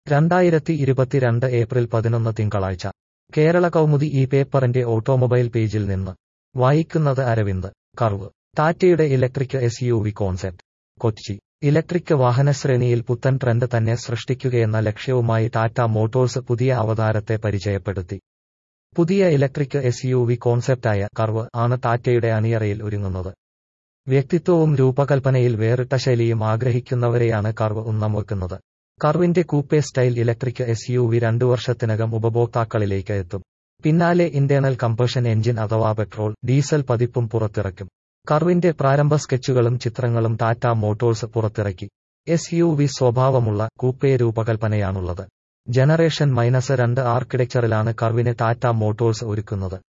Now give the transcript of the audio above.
രണ്ടായിരത്തി ഇരുപത്തിരണ്ട് ഏപ്രിൽ പതിനൊന്ന് തിങ്കളാഴ്ച കേരള കൗമുദി ഈ പേപ്പറിന്റെ ഓട്ടോമൊബൈൽ പേജിൽ നിന്ന് വായിക്കുന്നത് അരവിന്ദ് കർവ് ടാറ്റയുടെ electric S U V concept Kochi electric വാഹനശ്രേണിയിൽ പുത്തൻ ട്രെൻഡ് തന്നെ സൃഷ്ടിക്കുകയെന്ന ലക്ഷ്യവുമായി ടാറ്റ മോട്ടോഴ്സ് പുതിയ അവതാരത്തെ പരിചയപ്പെടുത്തി പുതിയ ഇലക്ട്രിക് എസ് യു വി കോൺസെപ്റ്റായ കർവ് ആണ് ടാറ്റയുടെ അണിയറയിൽ ഒരുങ്ങുന്നത് വ്യക്തിത്വവും രൂപകൽപ്പനയിൽ വേറിട്ട ശൈലിയും ആഗ്രഹിക്കുന്നവരെയാണ് കർവ് ഉന്നം വെക്കുന്നത് കർവിന്റെ coupe style electric S U V രണ്ടു വർഷത്തിനകം ഉപഭോക്താക്കളിലേക്ക് എത്തും പിന്നാലെ ഇന്റേണൽ കമ്പഷൻ എഞ്ചിൻ അഥവാ പെട്രോൾ ഡീസൽ പതിപ്പും പുറത്തിറക്കും കർവിന്റെ പ്രാരംഭ സ്കെച്ചുകളും ചിത്രങ്ങളും ടാറ്റ മോട്ടോഴ്സ് പുറത്തിറക്കി എസ് യു വി സ്വഭാവമുള്ള കൂപ്പെ രൂപകൽപ്പനയാണുള്ളത് ജനറേഷൻ മൈനസ് രണ്ട് ആർക്കിടെക്ചറിലാണ് കർവിനെ ടാറ്റ മോട്ടോഴ്സ് ഒരുക്കുന്നത്